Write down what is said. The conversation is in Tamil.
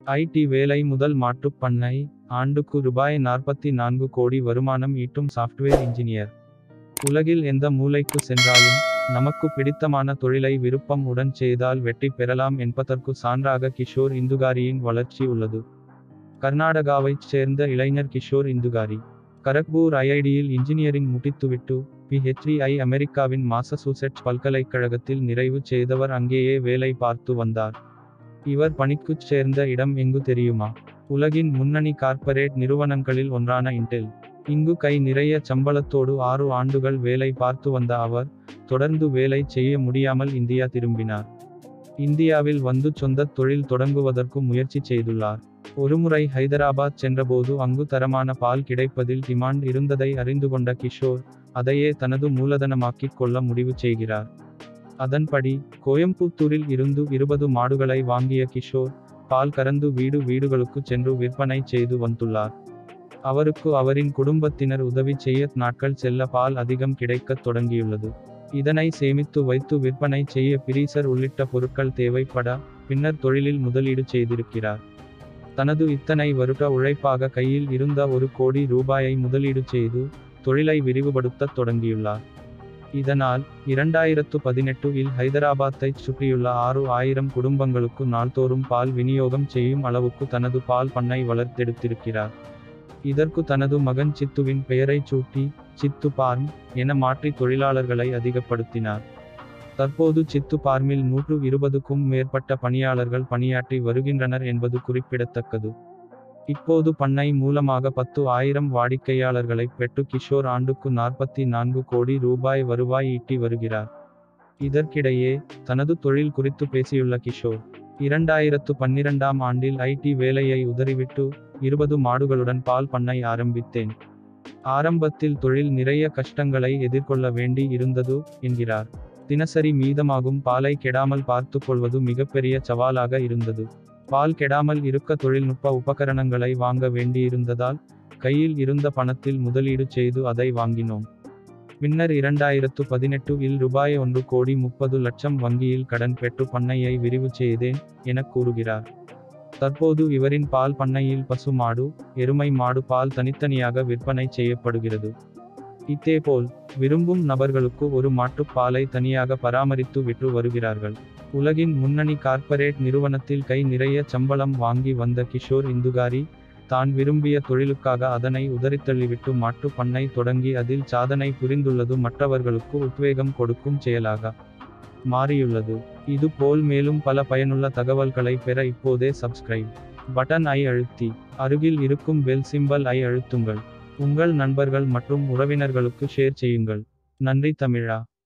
ஐடி வேலை முதல் மாட்டுப் பண்ணை ஆண்டுக்கு ரூபாய் நாற்பத்தி நான்கு கோடி வருமானம் ஈட்டும் சாஃப்ட்வேர் இன்ஜினியர் உலகில் எந்த மூலைக்கு சென்றாலும் நமக்கு பிடித்தமான தொழிலை விருப்பம் உடன் செய்தால் வெற்றி பெறலாம் என்பதற்கு சான்றாக கிஷோர் இந்துகாரியின் வளர்ச்சி உள்ளது கர்நாடகாவைச் சேர்ந்த இளைஞர் கிஷோர் இந்துகாரி கரக்பூர் ஐஐடியில் இன்ஜினியரிங் முடித்துவிட்டு பிஹெச்டிஐ அமெரிக்காவின் மாசசூசெட்ஸ் பல்கலைக்கழகத்தில் நிறைவு செய்தவர் அங்கேயே வேலை பார்த்து வந்தார் இவர் பணிக்குச் சேர்ந்த இடம் எங்கு தெரியுமா உலகின் முன்னணி கார்ப்பரேட் நிறுவனங்களில் ஒன்றான இன்டெல் இங்கு கை நிறைய சம்பளத்தோடு ஆறு ஆண்டுகள் வேலை பார்த்து வந்த அவர் தொடர்ந்து வேலை செய்ய முடியாமல் இந்தியா திரும்பினார் இந்தியாவில் வந்து சொந்த தொழில் தொடங்குவதற்கு முயற்சி செய்துள்ளார் ஒருமுறை ஹைதராபாத் சென்றபோது அங்கு தரமான பால் கிடைப்பதில் டிமாண்ட் இருந்ததை அறிந்து கொண்ட கிஷோர் அதையே தனது மூலதனமாக்கிக் கொள்ள முடிவு செய்கிறார் அதன்படி கோயம்புத்தூரில் இருந்து இருபது மாடுகளை வாங்கிய கிஷோர் பால் கறந்து வீடு வீடுகளுக்கு சென்று விற்பனை செய்து வந்துள்ளார் அவருக்கு அவரின் குடும்பத்தினர் உதவி செய்ய நாட்கள் செல்ல பால் அதிகம் கிடைக்கத் தொடங்கியுள்ளது இதனை சேமித்து வைத்து விற்பனை செய்ய பிரீசர் உள்ளிட்ட பொருட்கள் தேவைப்பட பின்னர் தொழிலில் முதலீடு செய்திருக்கிறார் தனது இத்தனை வருட உழைப்பாக கையில் இருந்த ஒரு கோடி ரூபாயை முதலீடு செய்து தொழிலை விரிவுபடுத்தத் தொடங்கியுள்ளார் இதனால் இரண்டாயிரத்து பதினெட்டு இல் ஹைதராபாத்தைச் சுற்றியுள்ள ஆறு ஆயிரம் குடும்பங்களுக்கு நாள்தோறும் பால் விநியோகம் செய்யும் அளவுக்கு தனது பால் பண்ணை வளர்த்தெடுத்திருக்கிறார் இதற்கு தனது மகன் சித்துவின் பெயரைச் சூட்டி சித்து பார்ம் என மாற்றி தொழிலாளர்களை அதிகப்படுத்தினார் தற்போது சித்து பார்மில் நூற்று இருபதுக்கும் மேற்பட்ட பணியாளர்கள் பணியாற்றி வருகின்றனர் என்பது குறிப்பிடத்தக்கது இப்போது பண்ணை மூலமாக பத்து ஆயிரம் வாடிக்கையாளர்களை பெற்று கிஷோர் ஆண்டுக்கு நாற்பத்தி நான்கு கோடி ரூபாய் வருவாய் ஈட்டி வருகிறார் இதற்கிடையே தனது தொழில் குறித்து பேசியுள்ள கிஷோர் இரண்டாயிரத்து பன்னிரண்டாம் ஆண்டில் ஐடி வேலையை உதறிவிட்டு இருபது மாடுகளுடன் பால் பண்ணை ஆரம்பித்தேன் ஆரம்பத்தில் தொழில் நிறைய கஷ்டங்களை எதிர்கொள்ள வேண்டி இருந்தது என்கிறார் தினசரி மீதமாகும் பாலை கெடாமல் பார்த்து கொள்வது மிகப்பெரிய சவாலாக இருந்தது பால் கெடாமல் இருக்க தொழில்நுட்ப உபகரணங்களை வாங்க வேண்டியிருந்ததால் கையில் இருந்த பணத்தில் முதலீடு செய்து அதை வாங்கினோம் பின்னர் இரண்டாயிரத்து பதினெட்டு இல் ரூபாய் ஒன்று கோடி முப்பது லட்சம் வங்கியில் கடன் பெற்று பண்ணையை விரிவு செய்தேன் என கூறுகிறார் தற்போது இவரின் பால் பண்ணையில் பசு மாடு எருமை மாடு பால் தனித்தனியாக விற்பனை செய்யப்படுகிறது இதேபோல் விரும்பும் நபர்களுக்கு ஒரு மாட்டுப் பாலை தனியாக பராமரித்து விற்று வருகிறார்கள் உலகின் முன்னணி கார்ப்பரேட் நிறுவனத்தில் கை நிறைய சம்பளம் வாங்கி வந்த கிஷோர் இந்துகாரி தான் விரும்பிய தொழிலுக்காக அதனை உதறித்தள்ளிவிட்டு மாட்டு பண்ணை தொடங்கி அதில் சாதனை புரிந்துள்ளது மற்றவர்களுக்கு உத்வேகம் கொடுக்கும் செயலாக மாறியுள்ளது இது போல் மேலும் பல பயனுள்ள தகவல்களை பெற இப்போதே சப்ஸ்கிரைப் பட்டன் ஐ அழுத்தி அருகில் இருக்கும் பெல் சிம்பல் ஐ அழுத்துங்கள் உங்கள் நண்பர்கள் மற்றும் உறவினர்களுக்கு ஷேர் செய்யுங்கள் நன்றி தமிழா